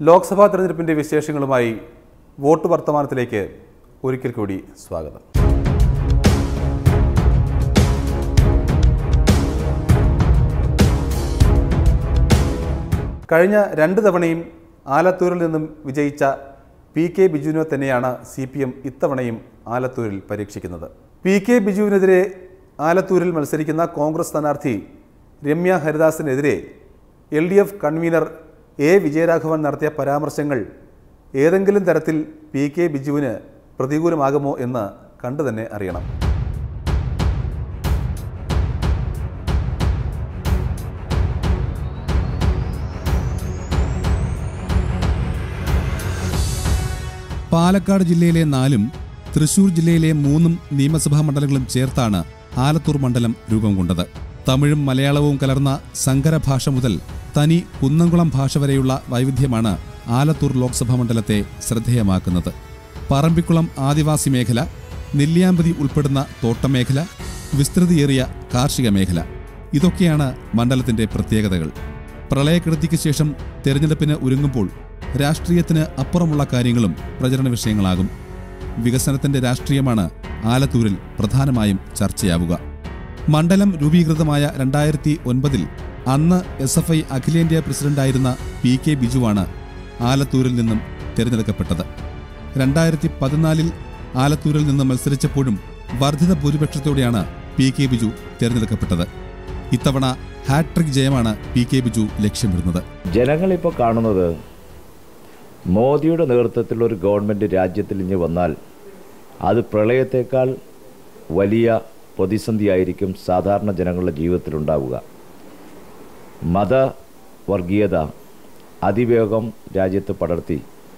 ലോക്സഭാ തെരഞ്ഞെടുപ്പിന്റെ വിശേഷങ്ങളുമായി വോട്ട് വർത്തമാനത്തിലേക്ക് ഒരിക്കൽ കൂടി സ്വാഗതം കഴിഞ്ഞ രണ്ട് തവണയും ആലത്തൂരിൽ നിന്നും വിജയിച്ച പി കെ ബിജുവിനെ തന്നെയാണ് സി പി എം ഇത്തവണയും ആലത്തൂരിൽ പരീക്ഷിക്കുന്നത് പി കെ ബിജുവിനെതിരെ ആലത്തൂരിൽ മത്സരിക്കുന്ന കോൺഗ്രസ് സ്ഥാനാർത്ഥി രമ്യ ഹരിദാസിനെതിരെ L D F convener A Vijayaraghavan നടത്തിയ പരാമർശങ്ങൾ ഏതെങ്കിലും തരത്തിൽ പി കെ ബിജുവിന് പ്രതികൂലമാകുമോ എന്ന് കണ്ടു തന്നെ അറിയണം പാലക്കാട് ജില്ലയിലെ നാലും തൃശൂർ ജില്ലയിലെ മൂന്നും നിയമസഭാ മണ്ഡലങ്ങളും ചേർത്താണ് ആലത്തൂർ മണ്ഡലം രൂപം കൊണ്ടത് തമിഴും മലയാളവും കലർന്ന സങ്കര ഭാഷ മുതൽ തനി കുന്നംകുളം ഭാഷ വരെയുള്ള വൈവിധ്യമാണ് ആലത്തൂർ ലോക്സഭാ മണ്ഡലത്തെ ശ്രദ്ധേയമാക്കുന്നത് പറമ്പിക്കുളം ആദിവാസി മേഖല നെല്ലിയാമ്പതി ഉൾപ്പെടുന്ന തോട്ടമേഖല വിസ്തൃതിയേറിയ കാർഷിക മേഖല ഇതൊക്കെയാണ് മണ്ഡലത്തിന്റെ പ്രത്യേകതകൾ പ്രളയക്കെടുതിക്ക് ശേഷം തെരഞ്ഞെടുപ്പിന് ഒരുങ്ങുമ്പോൾ രാഷ്ട്രീയത്തിന് അപ്പുറമുള്ള കാര്യങ്ങളും പ്രചരണ വിഷയങ്ങളാകും വികസനത്തിന്റെ രാഷ്ട്രീയമാണ് ആലത്തൂരിൽ പ്രധാനമായും ചർച്ചയാവുക മണ്ഡലം രൂപീകൃതമായ രണ്ടായിരത്തി ഒൻപതിൽ അന്ന് എസ് എഫ് ഐ അഖിലേന്ത്യാ പ്രസിഡന്റായിരുന്ന പി കെ ബിജുവാണ് ആലത്തൂരിൽ നിന്നും തിരഞ്ഞെടുക്കപ്പെട്ടത് രണ്ടായിരത്തി പതിനാലിൽ ആലത്തൂരിൽ നിന്ന് മത്സരിച്ചപ്പോഴും വർദ്ധിത ഭൂരിപക്ഷത്തോടെയാണ് പി കെ ബിജു തിരഞ്ഞെടുക്കപ്പെട്ടത് ഇത്തവണ ഹാട്രിക് ജയമാണ് പി കെ ബിജു ലക്ഷ്യമിടുന്നത് ജനങ്ങളിപ്പോൾ കാണുന്നത് മോദിയുടെ നേതൃത്വത്തിലുള്ള ഒരു ഗവൺമെൻറ് രാജ്യത്തിൽ ഇനി വന്നാൽ അത് പ്രളയത്തേക്കാൾ വലിയ പ്രതിസന്ധിയായിരിക്കും സാധാരണ ജനങ്ങളുടെ ജീവിതത്തിലുണ്ടാവുക മത വർഗീയത അതിവേഗം രാജ്യത്ത് പടർത്തി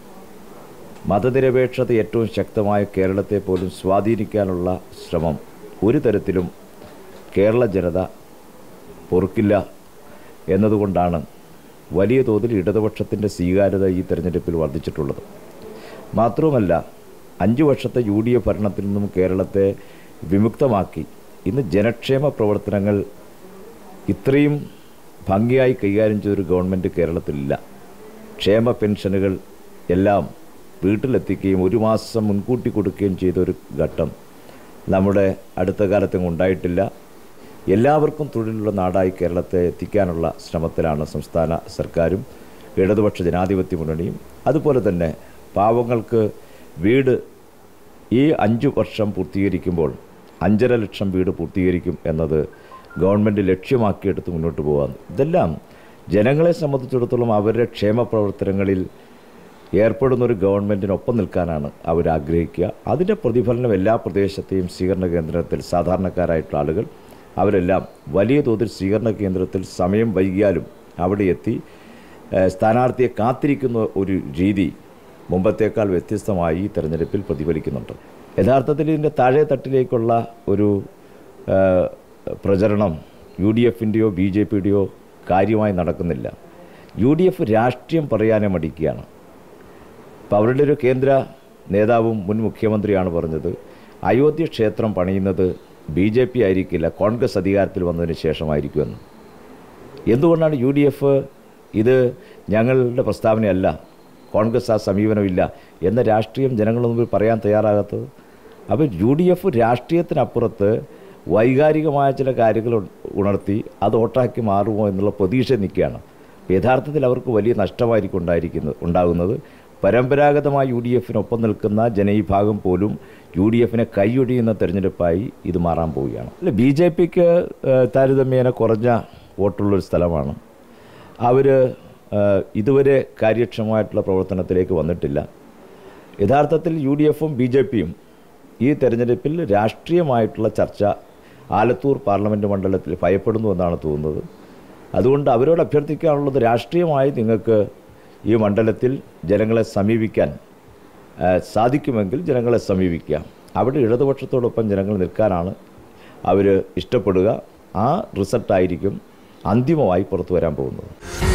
മതനിരപേക്ഷത ഏറ്റവും ശക്തമായ കേരളത്തെ പോലും സ്വാധീനിക്കാനുള്ള ശ്രമം ഒരു തരത്തിലും കേരള ജനത പൊറുക്കില്ല എന്നതുകൊണ്ടാണ് വലിയ തോതിൽ ഇടതുപക്ഷത്തിൻ്റെ സ്വീകാര്യത ഈ തെരഞ്ഞെടുപ്പിൽ വർദ്ധിച്ചിട്ടുള്ളത് മാത്രവുമല്ല അഞ്ചു വർഷത്തെ യു ഡി എഫ് ഭരണത്തിൽ നിന്നും കേരളത്തെ വിമുക്തമാക്കി ഇന്ന് ജനക്ഷേമ പ്രവർത്തനങ്ങൾ ഇത്രയും ഭംഗിയായി കൈകാര്യം ചെയ്തൊരു ഗവൺമെൻറ് കേരളത്തിലില്ല ക്ഷേമ പെൻഷനുകൾ എല്ലാം വീട്ടിലെത്തിക്കുകയും ഒരു മാസം മുൻകൂട്ടി കൊടുക്കുകയും ചെയ്ത ഒരു ഘട്ടം നമ്മുടെ അടുത്ത കാലത്തും ഉണ്ടായിട്ടില്ല എല്ലാവർക്കും തൊഴിലുള്ള നാടായി കേരളത്തെ എത്തിക്കാനുള്ള ശ്രമത്തിലാണ് സംസ്ഥാന സർക്കാരും ഇടതുപക്ഷ ജനാധിപത്യ മുന്നണിയും അതുപോലെ തന്നെ പാവങ്ങൾക്ക് വീട് ഈ അഞ്ചു വർഷം പൂർത്തീകരിക്കുമ്പോൾ അഞ്ചര ലക്ഷം വീട് പൂർത്തീകരിക്കും എന്നത് ഗവൺമെൻറ് ലക്ഷ്യമാക്കിയെടുത്ത് മുന്നോട്ട് പോകാൻ ഇതെല്ലാം ജനങ്ങളെ സംബന്ധിച്ചിടത്തോളം അവരുടെ ക്ഷേമ പ്രവർത്തനങ്ങളിൽ ഏർപ്പെടുന്ന ഒരു ഗവൺമെൻറ്റിനൊപ്പം നിൽക്കാനാണ് അവർ ആഗ്രഹിക്കുക അതിൻ്റെ പ്രതിഫലനം എല്ലാ പ്രദേശത്തെയും സ്വീകരണ കേന്ദ്രത്തിൽ സാധാരണക്കാരായിട്ടുള്ള ആളുകൾ അവരെല്ലാം വലിയ തോതിൽ സ്വീകരണ കേന്ദ്രത്തിൽ സമയം വൈകിയാലും അവിടെ എത്തി ഏഹ്, സ്ഥാനാർത്ഥിയെ കാത്തിരിക്കുന്ന ഒരു രീതി മുമ്പത്തേക്കാൾ വ്യത്യസ്തമായി ഈ തെരഞ്ഞെടുപ്പിൽ പ്രതിഫലിക്കുന്നുണ്ട് യഥാർത്ഥത്തിൽ ഇതിൻ്റെ താഴെ തട്ടിലേക്കുള്ള ഒരു ഏഹ്, പ്രചരണം യു ഡി എഫിൻ്റെയോ ബി ജെ പിയുടെയോ കാര്യമായി നടക്കുന്നില്ല യു ഡി എഫ് രാഷ്ട്രീയം പറയാനേ മടിക്കുകയാണ് അപ്പോൾ അവരുടെ ഒരു കേന്ദ്ര നേതാവും മുൻ മുഖ്യമന്ത്രിയാണ് പറഞ്ഞത് അയോധ്യ ക്ഷേത്രം പണിയുന്നത് ബി ജെ പി ആയിരിക്കില്ല കോൺഗ്രസ് അധികാരത്തിൽ വന്നതിന് ശേഷമായിരിക്കുമെന്ന് എന്തുകൊണ്ടാണ് യു ഡി എഫ് ഇത് ഞങ്ങളുടെ പ്രസ്താവനയല്ല കോൺഗ്രസ് ആ സമീപനമില്ല എന്ന രാഷ്ട്രീയം ജനങ്ങളുടെ മുമ്പിൽ പറയാൻ തയ്യാറാകാത്തത് അപ്പോൾ യു ഡി എഫ് രാഷ്ട്രീയത്തിനപ്പുറത്ത് വൈകാരികമായ ചില കാര്യങ്ങൾ ഉ- ഉണർത്തി അത് ഓട്ടാക്കി മാറുമോ എന്നുള്ള പ്രതീക്ഷ നിൽക്കുകയാണ് യഥാർത്ഥത്തിൽ അവർക്ക് വലിയ നഷ്ടമായിരിക്കും ഉണ്ടായിരിക്കുന്നത് ഉണ്ടാകുന്നത് പരമ്പരാഗതമായി യു ഡി എഫിനൊപ്പം നിൽക്കുന്ന ജനവിഭാഗം പോലും യു ഡി എഫിനെ കൈയൊഴിയുന്ന തെരഞ്ഞെടുപ്പായി ഇത് മാറാൻ പോവുകയാണ് അല്ല ബി ജെ പിക്ക് താരതമ്യേന കുറഞ്ഞ വോട്ടുള്ളൊരു സ്ഥലമാണ് അവർ ഇതുവരെ കാര്യക്ഷമമായിട്ടുള്ള പ്രവർത്തനത്തിലേക്ക് വന്നിട്ടില്ല യഥാർത്ഥത്തിൽ യു ഡി എഫും ബി ജെ പിയും ഈ തെരഞ്ഞെടുപ്പിൽ രാഷ്ട്രീയമായിട്ടുള്ള ചർച്ച ആലത്തൂർ പാർലമെൻറ്റ് മണ്ഡലത്തിൽ ഭയപ്പെടുന്നു എന്നാണ് തോന്നുന്നത് അതുകൊണ്ട് അവരോട് അഭ്യർത്ഥിക്കാനുള്ളത് രാഷ്ട്രീയമായി നിങ്ങൾക്ക് ഈ മണ്ഡലത്തിൽ ജനങ്ങളെ സമീപിക്കാൻ ആ, സാധിക്കുമെങ്കിൽ ജനങ്ങളെ സമീപിക്കുക അവിടെ ഇടതുപക്ഷത്തോടൊപ്പം ജനങ്ങൾ നിൽക്കാനാണ് അവർ ഇഷ്ടപ്പെടുക ആ റിസൾട്ടായിരിക്കും അന്തിമമായി പുറത്തു വരാൻ പോകുന്നത്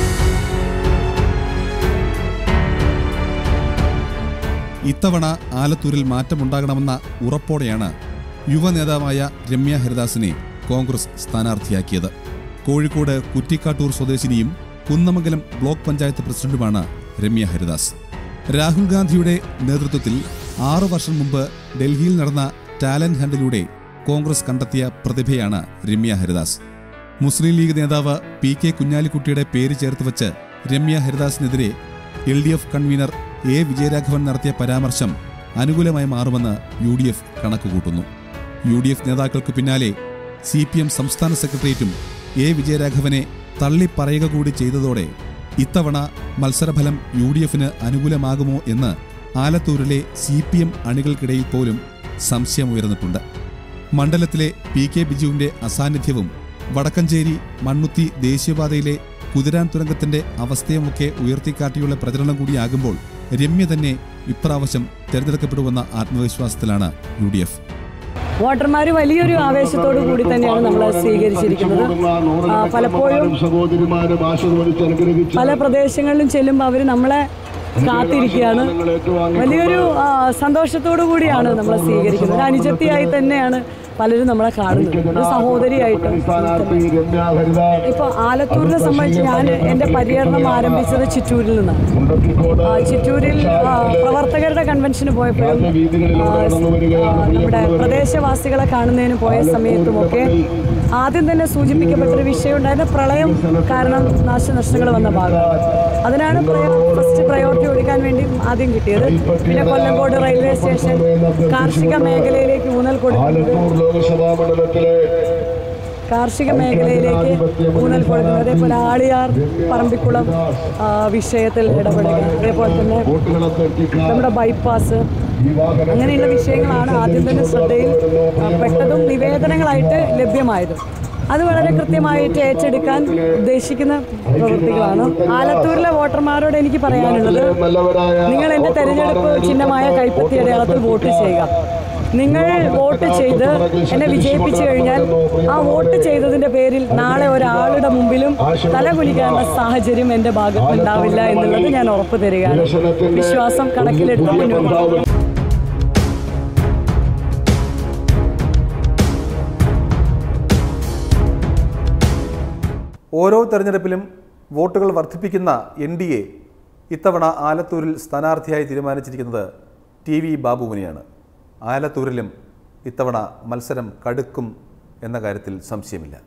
ഇത്തവണ ആലത്തൂരിൽ മാറ്റമുണ്ടാകണമെന്ന ഉറപ്പോടെയാണ് യുവ നേതാവായ രമ്യ ഹരിദാസിനെ കോൺഗ്രസ് സ്ഥാനാർത്ഥിയാക്കിയത് കോഴിക്കോട് കുറ്റിക്കാട്ടൂർ സ്വദേശിനിയും കുന്നമംഗലം ബ്ലോക്ക് പഞ്ചായത്ത് പ്രസിഡന്റുമാണ് രമ്യ ഹരിദാസ് രാഹുൽ ഗാന്ധിയുടെ നേതൃത്വത്തിൽ ആറു വർഷം മുമ്പ് ഡൽഹിയിൽ നടന്ന ടാലന്റ് ഹണ്ടിലൂടെ കോൺഗ്രസ് കണ്ടെത്തിയ പ്രതിഭയാണ് രമ്യ ഹരിദാസ് മുസ്ലിം ലീഗ് നേതാവ് പി കെ കുഞ്ഞാലിക്കുട്ടിയുടെ പേര് ചേർത്ത് വച്ച് രമ്യ ഹരിദാസിനെതിരെ L D F convener A Vijayaraghavan നടത്തിയ പരാമർശം അനുകൂലമായി മാറുമെന്ന് യു ഡി എഫ് കണക്കുകൂട്ടുന്നു യു ഡി എഫ് നേതാക്കൾക്ക് പിന്നാലെ സി പി എം സംസ്ഥാന സെക്രട്ടേറിയറ്റും എ വിജയരാഘവനെ തള്ളിപ്പറയുക കൂടി ചെയ്തതോടെ ഇത്തവണ മത്സരഫലം യു ഡി എഫിന് അനുകൂലമാകുമോ എന്ന് ആലത്തൂരിലെ സി പി എം അണികൾക്കിടയിൽ പോലും സംശയമുയർന്നിട്ടുണ്ട് മണ്ഡലത്തിലെ പി കെ ബിജുവിന്റെ അസാന്നിധ്യവും വടക്കഞ്ചേരി മണ്ണുത്തി ദേശീയപാതയിലെ കുതിരാൻ തുരങ്കത്തിന്റെ അവസ്ഥയുമൊക്കെ ഉയർത്തിക്കാട്ടിയുള്ള പ്രചരണം കൂടിയാകുമ്പോൾ രമ്യ തന്നെ ഇപ്രാവശ്യം തെരഞ്ഞെടുക്കപ്പെടുമെന്ന ആത്മവിശ്വാസത്തിലാണ് യു ഡി എഫ് വോട്ടർമാർ വലിയൊരു ആവേശത്തോടു കൂടി തന്നെയാണ് നമ്മളെ സ്വീകരിച്ചിരിക്കുന്നത് ആ, പലപ്പോഴും സഹോദരിമാരും ആശീർവദിച്ച് അനുഗ്രഹിച്ച് പല പ്രദേശങ്ങളിലും ചെല്ലുമ്പോൾ അവർ നമ്മളെ കാത്തിരിക്കുകയാണ് വലിയൊരു ആ, സന്തോഷത്തോടു കൂടിയാണ് നമ്മളെ സ്വീകരിക്കുന്നത് ഒരു അനുജത്തിയായി തന്നെയാണ് പലരും നമ്മളെ കാണുന്നത് ഒരു സഹോദരിയായിട്ട് സ്ഥാനാർത്ഥി രമ്യ ഹരിദാസ് ഇപ്പോൾ ആലത്തൂരിനെ സംബന്ധിച്ച് ഞാൻ എൻ്റെ പര്യടനം ആരംഭിച്ചത് ചിറ്റൂരിൽ നിന്നാണ് മുണ്ടത്തിക്കോട് ആ, ചിറ്റൂരിൽ ആ, പ്രവർത്തകരുടെ കൺവെൻഷന് പോയപ്പോഴും ആ, ആ, നമ്മുടെ പ്രദേശവാസികളെ കാണുന്നതിന് പോയ സമയത്തുമൊക്കെ ആദ്യം തന്നെ സൂചിപ്പിക്കപ്പെട്ടൊരു വിഷയം ഉണ്ടായിരുന്ന പ്രളയം കാരണം നാശനഷ്ടങ്ങൾ വന്ന ഭാഗം അതിനാണ് ഫസ്റ്റ് പ്രയോറിറ്റി കൊടുക്കാൻ വേണ്ടി ആദ്യം കിട്ടിയത് പിന്നെ കൊല്ലങ്കോട് റെയിൽവേ സ്റ്റേഷൻ കാർഷിക മേഖലയിലേക്ക് ഊന്നൽ കൊടുക്കുന്നത് ആലത്തൂർ ലോക്സഭാ മണ്ഡലത്തിലെ കാർഷിക മേഖലയിലേക്ക് ഊന്നൽ കൊടുക്കുന്നത് അതേപോലെ ആളിയാർ പറമ്പിക്കുളം ആ, വിഷയത്തിൽ ഇടപെടുക അതേപോലെ തന്നെ വോട്ടുകളെ തെറ്റിക്കാൻ നമ്മുടെ ബൈപ്പാസ് ഈ വാഹനം അങ്ങനെയുള്ള വിഷയങ്ങളാണ് ആദ്യം തന്നെ ശ്രദ്ധയിൽ ആ, പെട്ടതും നിവേദനങ്ങളായിട്ട് ലഭ്യമായതും അത് വളരെ കൃത്യമായിട്ട് ഏറ്റെടുക്കാൻ ഉദ്ദേശിക്കുന്ന പ്രവൃത്തികളാണ് ആലത്തൂരിലെ വോട്ടർമാരോട് എനിക്ക് പറയാനുള്ളത് നല്ലവരായ നിങ്ങൾ എൻ്റെ തെരഞ്ഞെടുപ്പ് ചിഹ്നമായ കൈപ്പത്തി അടയാളത്തിൽ വോട്ട് ചെയ്യുക നിങ്ങൾ വോട്ട് ചെയ്ത് എന്നെ വിജയിപ്പിച്ചു കഴിഞ്ഞാൽ ആ വോട്ട് ചെയ്തതിന്റെ പേരിൽ നാളെ ഒരാളുടെ മുമ്പിലും തലകുലിക്കാനുള്ള സാഹചര്യം എൻ്റെ ഭാഗത്ത് ഉണ്ടാവില്ല എന്നുള്ളത് ഞാൻ ഉറപ്പു തരികയാണ് വിശ്വാസം കണക്കിലെടുത്ത് മുന്നോട്ട് പോകും ഓരോ തെരഞ്ഞെടുപ്പിലും വോട്ടുകൾ വർദ്ധിപ്പിക്കുന്ന എൻ ഡി എ ഇത്തവണ ആലത്തൂരിൽ സ്ഥാനാർത്ഥിയായി തീരുമാനിച്ചിരിക്കുന്നത് ടി വി ബാബുവിനെയാണ് ആലത്തൂരിലും ഇത്തവണ മത്സരം കടുക്കും എന്ന കാര്യത്തിൽ സംശയമില്ല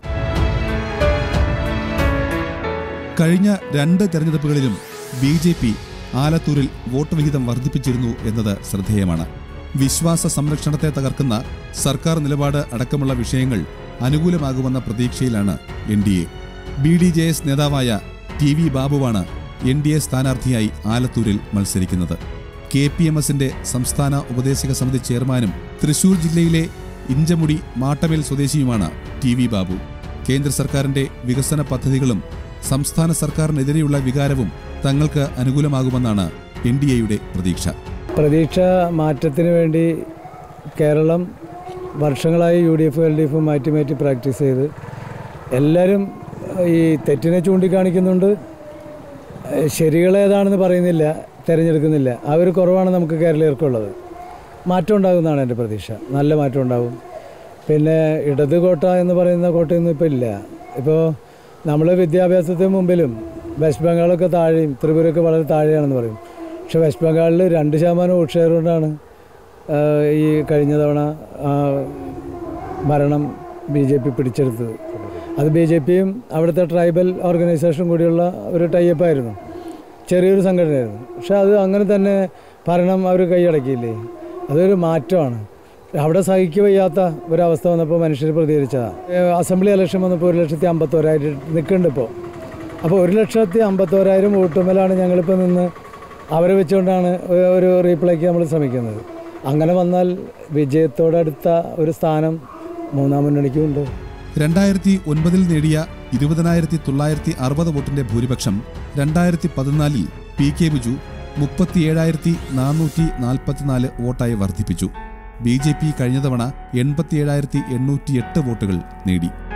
കഴിഞ്ഞ രണ്ട് തെരഞ്ഞെടുപ്പുകളിലും ബി ജെ പി ആലത്തൂരിൽ വോട്ട് വിഹിതം വർദ്ധിപ്പിച്ചിരുന്നു എന്നത് ശ്രദ്ധേയമാണ് വിശ്വാസ സംരക്ഷണത്തെ തകർക്കുന്ന സർക്കാർ നിലപാട് അടക്കമുള്ള വിഷയങ്ങൾ അനുകൂലമാകുമെന്ന പ്രതീക്ഷയിലാണ് N D A B D J S നേതാവായ ടി വി ബാബുവാണ് എൻ ഡി എ സ്ഥാനാർത്ഥിയായി ആലത്തൂരിൽ മത്സരിക്കുന്നത് കെ പി എം എസിന്റെ സംസ്ഥാന ഉപദേശക സമിതി ചെയർമാനും തൃശൂർ ജില്ലയിലെ ഇഞ്ചമുടി മാട്ടമേൽ സ്വദേശിയുമാണ് ടി വി ബാബു കേന്ദ്ര സർക്കാരിന്റെ വികസന പദ്ധതികളും സംസ്ഥാന സർക്കാരിനെതിരെയുള്ള വികാരവും തങ്ങൾക്ക് അനുകൂലമാകുമെന്നാണ് എൻ ഡി എയുടെ പ്രതീക്ഷ പ്രതീക്ഷ മാറ്റത്തിന് വേണ്ടി കേരളം വർഷങ്ങളായി U D F L D F മാറ്റി മാറ്റി പ്രാക്ടീസ് ചെയ്ത് എല്ലാവരും ഈ തെറ്റിനെ ചൂണ്ടിക്കാണിക്കുന്നുണ്ട് ഏഹ് ശരികളേതാണെന്ന് പറയുന്നില്ല തിരഞ്ഞെടുക്കുന്നില്ല ആ ഒരു കുറവാണ് നമുക്ക് കേരളീയർക്കുള്ളത് മാറ്റം ഉണ്ടാകുമെന്നാണ് എൻ്റെ പ്രതീക്ഷ നല്ല മാറ്റം ഉണ്ടാകും പിന്നെ ഇടത് കോട്ട എന്ന് പറയുന്ന കോട്ടയൊന്നും ഇപ്പോൾ ഇല്ല ഇപ്പോൾ നമ്മൾ വിദ്യാഭ്യാസത്തിന് മുമ്പിലും വെസ്റ്റ് ബംഗാളൊക്കെ താഴെയും ത്രിപുരയൊക്കെ വളരെ താഴെയാണെന്ന് പറയും പക്ഷേ വെസ്റ്റ് ബംഗാളിൽ രണ്ട് ശതമാനം വോട്ട് ഷെയർ കൊണ്ടാണ് ആഹ്, ഈ കഴിഞ്ഞ തവണ ആ, ഭരണം ബി ജെ പി പിടിച്ചെടുത്തത് അത് ബി ജെ പിയും അവിടുത്തെ ട്രൈബൽ ഓർഗനൈസേഷനും കൂടിയുള്ള ഒരു ടൈപ്പായിരുന്നു ചെറിയൊരു സംഘടനയായിരുന്നു പക്ഷെ അത് അങ്ങനെ തന്നെ ഭരണം അവർ കൈയടക്കിയില്ലേ അതൊരു മാറ്റമാണ് അവിടെ സഹിക്കുക വയ്യാത്ത ഒരവസ്ഥ വന്നപ്പോൾ മനുഷ്യർ പ്രതികരിച്ചതാണ് ഏഹ് അസംബ്ലി ഇലക്ഷൻ വന്നപ്പോൾ ഒരു ലക്ഷത്തി അമ്പത്തോരായിരം നിൽക്കുന്നുണ്ട് ഇപ്പോൾ അപ്പോൾ ഒരു ലക്ഷത്തി അമ്പത്തോരായിരം വോട്ടുമേലാണ് ഞങ്ങളിപ്പോൾ നിന്ന് അവരെ വെച്ചുകൊണ്ടാണ് ഒരു- ഒരു റീപ്ലേക്ക് നമ്മൾ ശ്രമിക്കുന്നത് അങ്ങനെ വന്നാൽ വിജയത്തോടടുത്ത ഒരു സ്ഥാനം മൂന്നാം മുന്നണിക്കും ഉണ്ട് രണ്ടായിരത്തി ഒൻപതിൽ നേടിയ ഇരുപതിനായിരത്തി തൊള്ളായിരത്തി അറുപത് വോട്ടിന്റെ ഭൂരിപക്ഷം രണ്ടായിരത്തി പതിനാലിൽ പി കെ ബിജു മുപ്പത്തിയേഴായിരത്തി നാനൂറ്റി നാൽപ്പത്തിനാല് വോട്ടായി വർദ്ധിപ്പിച്ചു ബി ജെ പി കഴിഞ്ഞ തവണ എൺപത്തിയേഴായിരത്തി എണ്ണൂറ്റി എട്ട് വോട്ടുകൾ നേടി